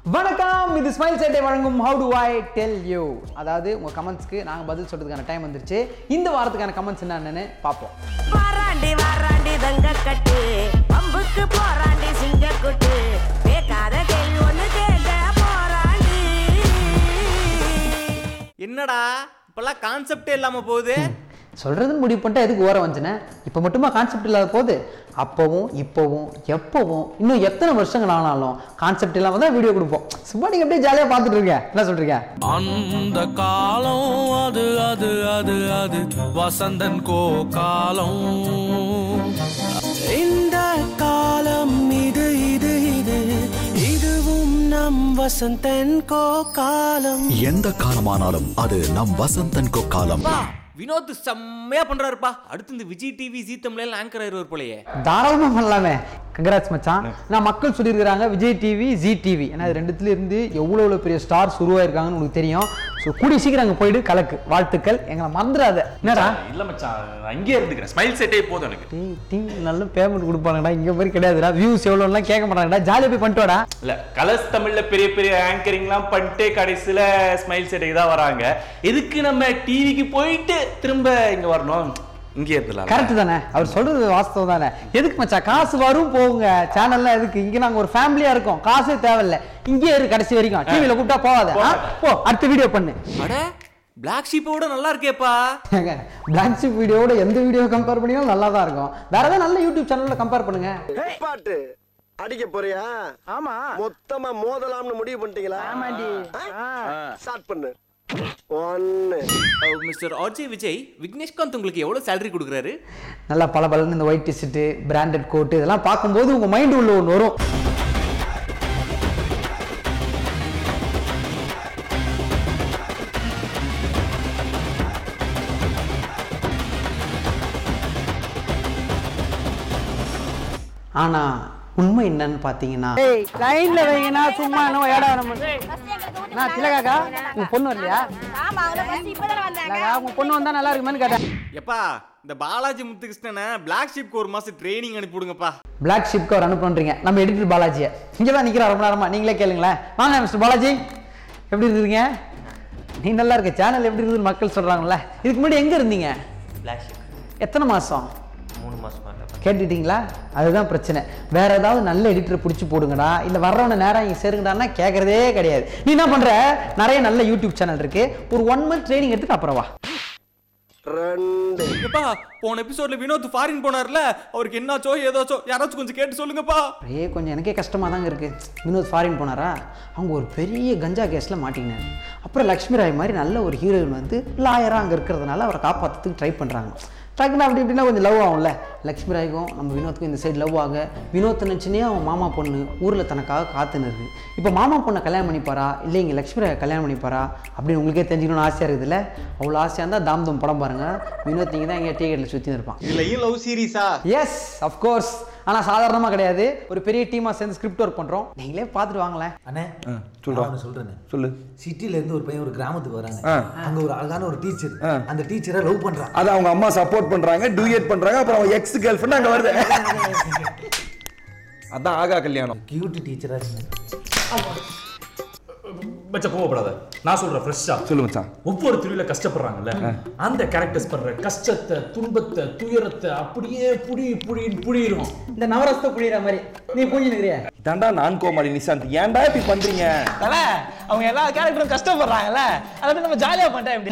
வணக்கம் இது ஸ்மைல் சேட்டை வழங்கும் how do I tell you அதாவது உங்கள் கமெண்ட்ஸ்க்கு நாங்கள் பதில் சொல்றதுக்கான டைம் வந்துருச்சு இந்த வாரத்துக்கான கமெண்ட்ஸ் என்னன்னு பார்ப்போம் வாராண்டி வாராண்டி தங்க கட்டு பம்புக்கு போராண்டி சிங்க குட்டு கேட்காத கேள்வி ஒண்ணு கேட்க போராண்டி என்னடா இப்பெல்லாம் கான்செப்டே இல்லாம போகுது சொல்கிறதுன்னு முடிவு பண்ணிட்டா எதுக்கு ஓரம் வந்துச்சுனே இப்போ மட்டுமா கான்செப்ட் இல்லாத போது அப்போவும் இப்போவும் எப்போவும் இன்னும் எத்தனை வருஷங்கள் ஆனாலும் கான்செப்ட் இல்லாமல் தான் வீடியோ கொடுப்போம் சும்மா நீங்கள் அப்படியே ஜாலியாக பார்த்துட்டு இருக்கேன் என்ன சொல்கிறீங்க அந்த காலம் அது அது அது அது வசந்தன் கோ காலம் இந்த காலம் இது இது இது இதுவும் நம் வசந்தன் கோ காலம் எந்த காலமானாலும் அது நம் வசந்தன் கோ காலம் பா வினோத் செம்மையா பண்றாருப்பா அடுத்து இந்த விஜய் டிவி ஜி தமிழ்ல ஆங்கர் ஆயிருவார் போலயே தாராளமாக பண்ணலாமே கங்கராஜ் மச்சான் நான் மக்கள் சொல்லியிருக்கிறாங்க விஜய் டிவி ஜி டிவி ஏன்னா இது ரெண்டுத்துல இருந்து எவ்வளோ எவ்வளோ பெரிய ஸ்டார்ஸ் உருவாயிருக்காங்கன்னு உங்களுக்கு தெரியும் ஸோ கூடிய சீக்கிரம் அங்கே போயிட்டு கலக்கு வாழ்த்துக்கள் எங்களை மறந்துடாத என்னடா இல்ல மச்சான் நான் அங்கேயே இருந்துக்கிறேன் ஸ்மைல் செட்டே போதும் எனக்கு டேய் டிவி நல்ல பேமெண்ட் கொடுப்பாங்கடா இங்கே மாதிரி கிடையாதுடா வியூஸ் எவ்வளோலாம் கேட்க மாட்டாங்கடா ஜாலியாக போய் பண்ணிட்டு வாடா இல்ல கலர்ஸ் தமிழ்ல பெரிய பெரிய ஆங்கரிங்லாம் பண்ணிட்டு கடைசியில ஸ்மைல் செட்டுக்கு தான் வராங்க எதுக்கு நம்ம டிவிக்கு போயிட்டு திரும்ப இங்க வரணும் இங்கே இருந்துலாம் கரெக்ட் தானே அவர் சொல்றது வாஸ்தவம் தானே எதுக்கு மச்சான் காசு வரும் போகுங்க சேனல்லாம் எதுக்கு இங்கே நாங்கள் ஒரு ஃபேமிலியாக இருக்கோம் காசே தேவையில்ல இங்கே இரு கடைசி வரைக்கும் டிவியில் கூப்பிட்டா போகாத ஆ? போ அடுத்த வீடியோ பண்ணு அட பிளாக் ஷீப்போட நல்லா இருக்கேப்பா ஏங்க பிளாக் ஷிப் வீடியோவோட எந்த வீடியோ கம்பேர் பண்ணியும் நல்லா தான் இருக்கும் வேற ஏதாவது நல்ல யூடியூப் சேனல்ல கம்பேர் பண்ணுங்க பாட்டு அடிக்க போறியா ஆமா மொத்தமா மோதலாம்னு முடிவு பண்ணிட்டீங்களா ஆமாண்டி ஸ்டார்ட் பண்ணு ஒன்னு மிஸ்டர் ஆர்ஜே விஜய் விக்னேஷ்காந்த் உங்களுக்கு எவ்வளவு சேலரி கொடுக்குறாரு நல்லா பல பலன்னு இந்த ஒயிட் டிஷர்ட்டு பிராண்டட் கோட்டு இதெல்லாம் பார்க்கும்போது உங்க மைண்ட் உள்ள ஒன்று வரும் ஆனா உண்மை என்னன்னு பார்த்தீங்கன்னா லைன்ல வைங்கண்ணா சும்மா என்ன ஏடா நான் திலகாக்கா உங்க பொண்ணு வரலையா ஆமா அவங்க பஸ் இப்பதான் வந்தாங்க திலகா, உங்க பொண்ணு வந்தா நல்லா இருக்குமேன்னு கேட்டேன் எப்பா இந்த பாலாஜி முத்துகிருஷ்ணனை பிளாக் ஷீப்க்கு ஒரு மாசம் ட்ரைனிங் அனுப்பி விடுங்கப்பா பிளாக் ஷிப்க்கு அவர் அனுப்புறீங்க நம்ம எடிட்டர் பாலாஜியை இங்கே தான் நிற்கிறோம் ரொம்ப நேரமா நீங்களே கேளுங்களேன் வாங்க மிஸ்டர் பாலாஜி எப்படி இருக்குதுங்க நீ நல்லா இருக்க சேனல் எப்படி இருக்குதுன்னு மக்கள் சொல்கிறாங்கல்ல இதுக்கு முன்னாடி எங்கே இருந்தீங்க எத்தனை மாதம் மூணு மாசமா கேட்டுட்டீங்களா அதுதான் பிரச்சனை வேற ஏதாவது நல்ல எடிட்டரை பிடிச்சி போடுங்கடா இல்லை வர்றவனை நேரம் இங்கே சேருங்கடான்னா கேட்குறதே கிடையாது நீ என்ன பண்ணுற நிறைய நல்ல யூடியூப் சேனல் இருக்கு ஒரு ஒன் மந்த் ட்ரைனிங் எடுத்துட்டு அப்புறம் வா ரெண்டு எப்பா போன எபிசோட்ல வினோத் ஃபாரின் போனார்ல அவருக்கு என்னாச்சோ ஏதாச்சோ யாராச்சும் கொஞ்சம் கேட்டு சொல்லுங்கப்பா அப்படியே கொஞ்சம் எனக்கே கஷ்டமாக தாங்க இருக்குது வினோத் ஃபாரின் போனாரா அவங்க ஒரு பெரிய கஞ்சா கேஸில் மாட்டிக்கினார் அப்புறம் லக்ஷ்மி ராய் மாதிரி நல்ல ஒரு ஹீரோயின் வந்து லாயராக அங்கே இருக்கிறதுனால அவரை காப்பாற்றுறதுக்கு ட்ரை பண்ணுறாங்க டக்குன்னு அப்படி இப்படின்னா கொஞ்சம் லவ் ஆகும்ல லக்ஷ்மி ராய்க்கும் நம்ம வினோத்துக்கும் இந்த சைடு லவ் ஆக வினோத் நினச்சினே அவன் மாமா பொண்ணு ஊரில் தனக்காக காத்துனுருக்கு இப்போ மாமா பொண்ணை கல்யாணம் பண்ணிப்பாரா இல்லை இங்கே லக்ஷ்மி ராயை கல்யாணம் பண்ணிப்பாரா அப்படின்னு உங்களுக்கே தெரிஞ்சுக்கணும்னு ஆசையாக இருக்குதுல்ல அவ்வளோ ஆசையாக இருந்தால் தாம் தம் படம் பாருங்கள் வினோத் நீங்கள் தான் எங்கேயா டிக்கெட்டில் சுற்றி இருப்பான் இதுலயும் லவ் சீரிஸா எஸ் அஃப்கோர்ஸ் ஆனால் சாதாரணமாக கிடையாது ஒரு பெரிய டீமாக சேர்ந்து ஸ்கிரிப்ட் ஒர்க் பண்ணுறோம் நீங்களே பார்த்துட்டு வாங்களேன் அண்ணே சொல்றேன் சொல்றேன் சொல்லு சிட்டில இருந்து ஒரு பையன் ஒரு கிராமத்துக்கு வராங்க அங்க ஒரு அழகான ஒரு டீச்சர் அந்த டீச்சரை லவ் பண்றான் அது அவங்க அம்மா சப்போர்ட் பண்றாங்க டூயட் பண்றாங்க அப்புறம் அவங்க எக்ஸ் கேர்ள் ஃப்ரெண்ட் அங்க வருது அதான் ஆகா கல்யாணம் கியூட் டீச்சரா மச்சான் கோவப்படாத நான் சொல்றேன் ஃப்ரெஷ்ஷா சொல்லு மச்சான் ஒவ்வொரு துறையில கஷ்டப்படுறாங்கல்ல அந்த கேரக்டர்ஸ் பண்ற கஷ்டத்தை துன்பத்தை துயரத்தை அப்படியே புடி புடின்னு புடிரும் இந்த நவரசத்தை புரியுற மாதிரி நீ புரிஞ்சு நிற்கிறிய இதாண்டா நான் கோமாளி நிசாந்த் ஏன்டா இப்படி பண்றீங்க அவங்க எல்லா கேரக்டரும் கஷ்டப்படுறாங்கல்ல அதை போய் நம்ம ஜாலியா பண்ணிட்டா எப்படி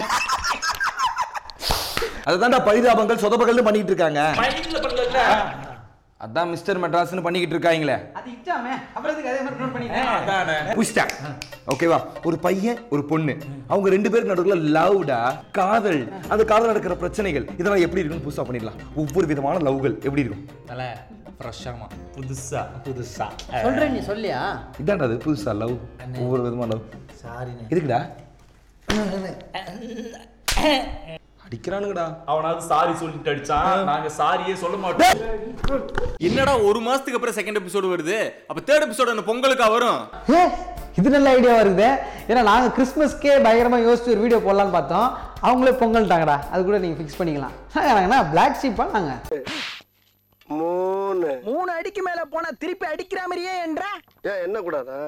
அதுதான்டா பரிதாபங்கள் சொதப்பகல்னு பண்ணிட்டு இருக்காங்க மைண்ட்ல பண்ணல அதான் மிஸ்டர் மெட்ராஸ்னு பண்ணிக்கிட்டு இருக்காங்களே அது இஷ்டாமே அப்புறம் எதுக்கு அதே மாதிரி நோட் பண்ணிட்டேன் புஷ்டேன் ஓகேவா ஒரு பையன் ஒரு பொண்ணு அவங்க ரெண்டு பேருக்கு நடுவுல லவ்டா காதல் அந்த காதல் நடக்கிற பிரச்சனைகள் இதெல்லாம் எப்படி இருக்குன்னு புதுசா பண்ணிடலாம் ஒவ்வொரு விதமான லவ்கள் எப்படி இருக்கும் தல ஃப்ரெஷ்ஷாமா புதுசா புதுசா சொல்கிறேன் நீ சொல்லியா இதான்டா அது புதுசா லவ் ஒவ்வொரு விதமான லவ் சாரிண்ணே எதுக்குடா அடிக்கிறானுங்கடா அவனாவது சாரி சொல்லிட்டு அடிச்சான் நாங்க சாரியே சொல்ல மாட்டோம் என்னடா ஒரு மாசத்துக்கு அப்புறம் செகண்ட் எபிசோடு வருது அப்ப தேர்ட் எபிசோடு அந்த பொங்கலுக்கா வரும் ஏ இது நல்ல ஐடியாவாக இருக்குது ஏன்னா நாங்கள் கிறிஸ்மஸ்க்கே பயங்கரமாக யோசிச்சு ஒரு வீடியோ போடலான்னு பார்த்தோம் அவங்களே பொங்கல்ட்டாங்கடா அது கூட நீங்கள் ஃபிக்ஸ் பண்ணிக்கலாம் நாங்கண்ணா பிளாக் ஷீப்பா நாங்கள் மூணு மூணு அடிக்கு மேல போனா திருப்பி அடிக்கிற மாதிரியே என்ற ஏன் என்ன கூடாதா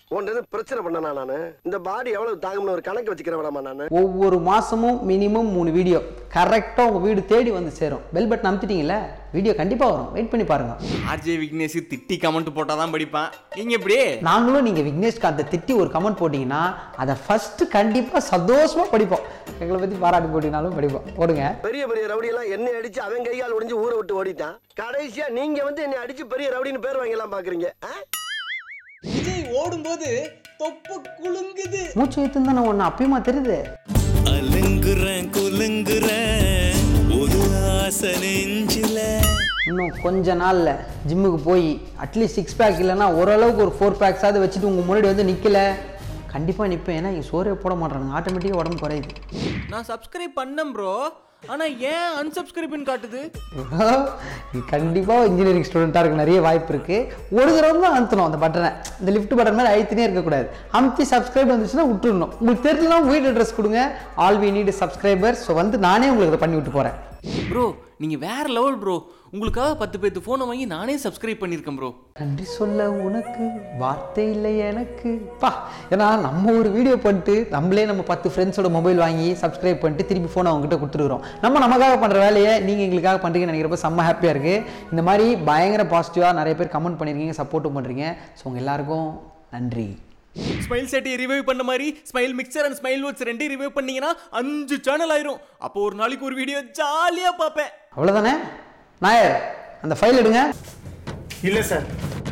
உன்ட்டு பிரச்சனை பண்ணனா நானு இந்த பாடி எவ்வளவு தாங்கும்னு ஒரு கணக்கு வச்சுக்கிறேன் வேணாமா நானு ஒவ்வொரு மாதமும் மினிமம் மூணு வீடியோ கரெக்டாக உங்கள் வீடு தேடி வந்து சேரும் பெல் பட்டன் அமுத்திட்டீங்களே வீடியோ கண்டிப்பாக வரும் வெயிட் பண்ணி பாருங்கள் ஆர்ஜே விக்னேஷ் திட்டி கமெண்ட் போட்டால் தான் படிப்பான் நீங்க எப்படி நாங்களும் நீங்கள் விக்னேஷ்காந்தை திட்டி ஒரு கமெண்ட் போட்டிங்கன்னா அதை ஃபஸ்ட்டு கண்டிப்பாக சந்தோஷமாக படிப்போம் எங்களை பற்றி பாராட்டு போட்டிங்கனாலும் படிப்போம் போடுங்க பெரிய பெரிய ரவுடி எல்லாம் என்னை அடிச்சு அவன் கையால் ஒடிஞ்சு ஊரை விட்டு ஓடிட்டான் கடைசியா நீங்க வந்து என்னை அடிச்சு பெரிய ரவுடின்னு பேர் வாங்கலாம் பாக்குறீங்க ஆ? விஜய் ஓடும்போது தொப்பு குலுங்குது மூச்சு வைத்துன்னு தானே ஒன்று அப்பயுமா தெரியுது அலுங்குறேன் குலுங்குறேன் ஒரு ஆசை நெஞ்சில இன்னும் கொஞ்ச நாளில் ஜிம்முக்கு போய் அட்லீஸ்ட் சிக்ஸ் பேக் இல்லைன்னா ஓரளவுக்கு ஒரு ஃபோர் பேக்ஸாவது வச்சுட்டு உங்கள் முன்னாடி வந்து நிற்கல கண்டிப்பாக நிற்பேன் ஏன்னா இங்கே சோறே போட மாட்டேறாங்க ஆட்டோமேட்டிக்காக உடம்பு குறையுது நான் சப்ஸ்கிரைப் பண்ணேன் ப்ரோ ஆனா ஏன் அன்சப்ஸ்கிரைப்னு காட்டுது கண்டிப்பாக இன்ஜினியரிங் ஸ்டூடெண்ட்டாக இருக்க நிறைய வாய்ப்பு இருக்குது ஒரு தடவை தான் அழுத்தணும் அந்த பட்டனை இந்த லிஃப்ட் பட்டன் மாதிரி அழுத்தினே இருக்கக்கூடாது அமுத்தி சப்ஸ்கிரைப் வந்துச்சுன்னா விட்டுடணும் உங்களுக்கு தெரியலனா உங்கள் வீட்டு அட்ரஸ் கொடுங்க all we need subscriber so வந்து நானே உங்களுக்கு இதை பண்ணி விட்டு போகிறேன் ப்ரோ நீங்க வேற லெவல் ப்ரோ உங்களுக்காக பத்து பேர்த்து ஃபோனை வாங்கி நானே சப்ஸ்கிரைப் பண்ணியிருக்கேன் ப்ரோ நன்றி சொல்ல உனக்கு வார்த்தை இல்லை எனக்கு பா ஏன்னா நம்ம ஒரு வீடியோ பண்ணிட்டு நம்மளே நம்ம பத்து ஃப்ரெண்ட்ஸோட மொபைல் வாங்கி சப்ஸ்கிரைப் பண்ணிட்டு திருப்பி ஃபோனை அவங்ககிட்ட கொடுத்துருக்குறோம் நம்ம நமக்காக பண்ணுற வேலையை நீங்கள் எங்களுக்காக பண்ணுறீங்கன்னு நினைக்கிறப்ப செம்ம ஹாப்பியாக இருக்குது இந்த மாதிரி பயங்கர பாசிட்டிவாக நிறைய பேர் கமெண்ட் பண்ணியிருக்கீங்க சப்போர்ட்டும் பண்ணுறீங்க ஸோ உங்கள் எல்லாருக்கும் நன்றி ஸ்மைல் செட்டியை ரிவைவ் பண்ண மாதிரி smile mixer and smile words ரெண்டையும் ரிவைவ் பண்ணீங்கன்னா அஞ்சு சேனல் ஆயிரும் அப்போ ஒரு நாளைக்கு ஒரு வீடியோ ஜாலியாக பார்ப்பேன் அவ்வளோதானே நாயர் அந்த ஃபைல் எடுங்க இல்ல சார்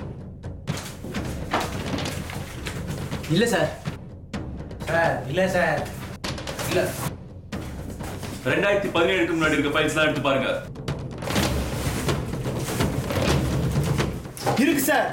இல்ல சார் சார் இல்ல சார் இல்ல ரெண்டாயிரத்தி பதினேழுக்கு முன்னாடி இருக்க ஃபைல்ஸ்லாம் எடுத்து பாருங்க இருக்கு சார்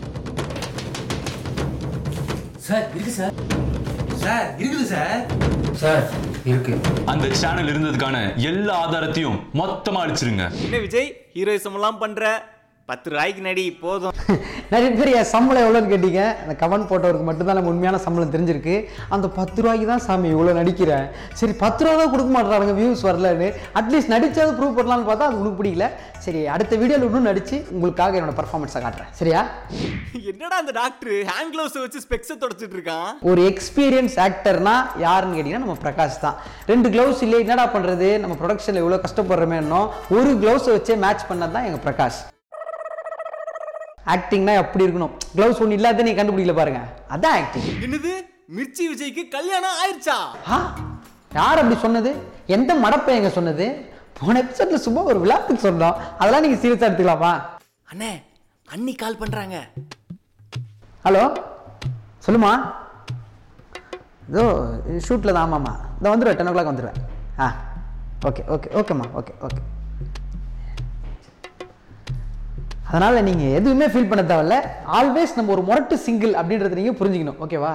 சார் இருக்கு சார் சார் இருக்குது சார் சார் இருக்கு அந்த சேனல் இருந்ததுக்கான எல்லா ஆதாரத்தையும் மொத்தமா அழிச்சிருங்க என்ன விஜய் ஹீரோயிசம் எல்லாம் பண்ற பத்து ரூபாய்க்கு நடி போதும் நிறைய பேர் என் சம்பளம் எவ்வளோன்னு கேட்டீங்க அந்த கமெண்ட் போட்டவருக்கு மட்டும்தான் நம்ம உண்மையான சம்பளம் தெரிஞ்சிருக்கு அந்த பத்து ரூபாய்க்கு தான் சாமி இவ்வளோ நடிக்கிறேன் சரி பத்து ரூபா தான் கொடுக்க மாட்டாங்க வியூஸ் வரலன்னு அட்லீஸ்ட் நடிச்சாவது ப்ரூவ் பண்ணலாம்னு பார்த்தா அது உனக்கு பிடிக்கல சரி அடுத்த வீடியோவில் இன்னும் நடிச்சு உங்களுக்காக என்னோட பர்ஃபார்மன்ஸை காட்டுறேன் சரியா என்னடா அந்த டாக்டர் ஹேண்ட் க்ளவுஸ் வச்சு ஸ்பெக்ஸை தொடச்சிட்டு இருக்கான் ஒரு எக்ஸ்பீரியன்ஸ் ஆக்டர்னா யாருன்னு கேட்டிங்கன்னா நம்ம பிரகாஷ் தான் ரெண்டு க்ளவுஸ் இல்லை என்னடா பண்ணுறது நம்ம ப்ரொடக்ஷனில் இவ்வளோ கஷ்டப்படுறோமேன்னோ ஒரு க்ளவுஸை வச்சே மேட்ச் பண்ணது தான் எங்கள் பிரகாஷ் ஆக்டிங்னா எப்படி இருக்கணும் க்ளவுஸ் ஒன்று இல்லாத நீ கண்டுபிடிக்கல பாருங்க அதான் ஆக்டிங் என்னது மிர்ச்சி விஜய்க்கு கல்யாணம் ஆயிடுச்சா ஆ யார் அப்படி சொன்னது எந்த மடப்பையங்க சொன்னது போன எபிசோட்ல சும்மா ஒரு விளையாட்டுக்கு சொன்னோம் அதெல்லாம் நீங்கள் சீரியஸாக எடுத்துக்கலாமா அண்ணே அண்ணி கால் பண்றாங்க ஹலோ சொல்லுமா இதோ ஷூட்டில் தான் ஆமாம்மா இதோ வந்துடுவேன் டென் ஓ கிளாக் வந்துடுவேன் ஆ ஓகே ஓகே ஓகேம்மா ஓகே ஓகே அதனால் நீங்கள் எதுவுமே ஃபீல் பண்ண தேவையில்ல ஆல்வேஸ் நம்ம ஒரு முரட்டு சிங்கிள் அப்படின்றத நீங்கள் புரிஞ்சுக்கணும் ஓகேவா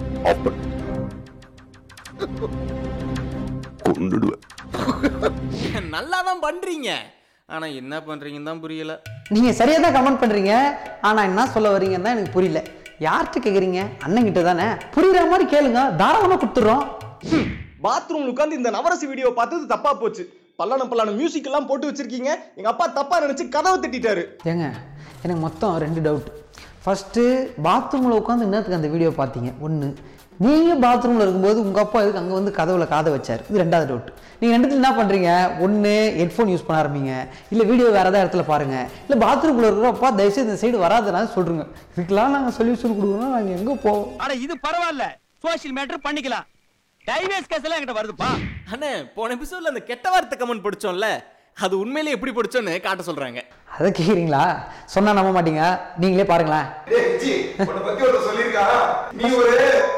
நல்லா தான் பண்றீங்க ஆனா என்ன பண்றீங்கன்னு தான் புரியல நீங்கள் சரியாக தான் கமெண்ட் பண்ணுறீங்க ஆனால் என்ன சொல்ல வரீங்கன்னு தான் எனக்கு புரியல யார்கிட்ட கேட்குறீங்க அண்ணன் கிட்ட தானே புரியுற மாதிரி கேளுங்க தாராளமாக கொடுத்துட்றோம் பாத்ரூம்ல உட்கார்ந்து இந்த நவரசி வீடியோ பார்த்தது தப்பா போச்சு பல்லான பல்லான மியூசிக் எல்லாம் போட்டு வச்சிருக்கீங்க எங்க அப்பா தப்பா நினைச்சு கதவை திட்டிட்டாரு ஏங்க எனக்கு மொத்தம் ரெண்டு டவுட் ஃபஸ்ட்டு பாத்ரூமில் உட்காந்து இன்னத்துக்கு அந்த வீடியோ பார்த்தீங்க ஒன்று நீங்கள் பாத்ரூமில் இருக்கும்போது உங்கள் அப்பா எதுக்கு அங்கே வந்து கதவுல காதை வச்சார் இது ரெண்டாவது டவுட் நீங்கள் ரெண்டுத்துல என்ன பண்ணுறீங்க ஒன்று ஹெட்ஃபோன் யூஸ் பண்ண ஆரம்பிங்க இல்லை வீடியோ வேறு ஏதாவது இடத்துல பாருங்கள் இல்லை பாத்ரூமில் இருக்கிறப்பா தயவுசெய்து இந்த சைடு வராதுன்னா சொல்கிறீங்க இதுக்கெல்லாம் நாங்கள் சொல்யூஷன் கொடுக்கணும் நாங்கள் எங்கே போவோம் அட இது பரவாயில்ல சோஷியல் மேட்டர் பண்ணிக்கலாம் டைவேஸ் கேஸ் எல்லாம் என்கிட்ட வருதுப்பா அண்ணே போன எபிசோட்ல அந்த கெட்ட வார்த்தை கமெண்ட் படிச்சோம்ல அது உண்மையிலே எப்படி படிச்சோன்னு காட்ட சொல்றாங்க அதை கேட்குறீங்களா சொன்னால் நம்ப மாட்டீங்க நீங்களே பாருங்களேன் உன்னை பத்தி ஒரு சொல்லியிருக்கா நீ ஒரு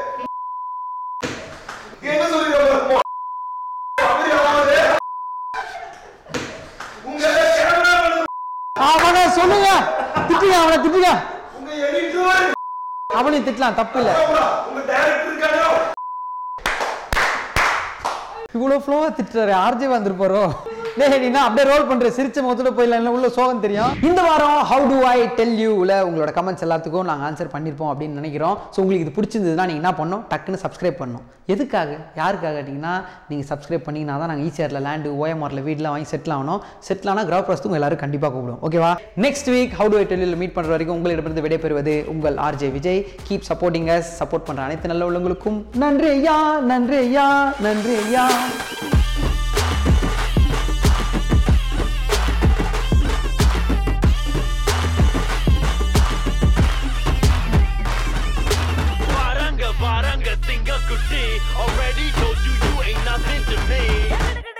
என்ன சொல்லிருக்க உங்க கேமராமேன் அவனை சொல்லுங்க திட்டுங்க அவனை திட்டுங்க உங்க எடிட்டர் அவனையும் திட்டலாம் தப்பு இல்லை உங்க டைரக்டர் இருக்கானோ இவ்வளோ ஃப்ளோவாக திட்டுறாரு ஆர்ஜே வந்துருப்பாரோ டேய் நீ அப்படியே ரோல் பண்ற சிரிச்ச முகத்தோட போயிடலாம் இல்லை உள்ள சோகம் தெரியும் இந்த வாரம் ஹவு டு ஐ டெல் யூல உங்களோட கமெண்ட்ஸ் எல்லாத்துக்கும் நாங்கள் ஆன்சர் பண்ணியிருப்போம் அப்படின்னு நினைக்கிறோம் ஸோ உங்களுக்கு இது பிடிச்சிருந்ததுன்னா நீங்கள் என்ன பண்ணணும் டக்குன்னு சப்ஸ்கிரைப் பண்ணணும் எதுக்காக யாருக்காக கேட்டிங்கன்னா நீங்கள் சப்ஸ்கிரைப் பண்ணிங்கன்னா தான் நாங்கள் ஈஸியாரில் லேண்டு ஓஎம்ஆரில் வீட்டில் வாங்கி செட்டில் ஆகணும் செட்டில் ஆனால் கிரௌ பிரஸ்தும் எல்லாரும் கண்டிப்பாக கூப்பிடுவோம் ஓகேவா next week how do I tell meet பண்ணுற வரைக்கும் உங்களிடமிருந்து விடைபெறுவது உங்கள் RJ Vijay keep supporting us support பண்ணுற அனைத்து நல்ல உள்ளவங்களுக்கும் நன்றி ஐயா நன்றி ஐயா நன்றி ஐயா Varanga, varanga, think a good day. Already told you you ain't nothing to me.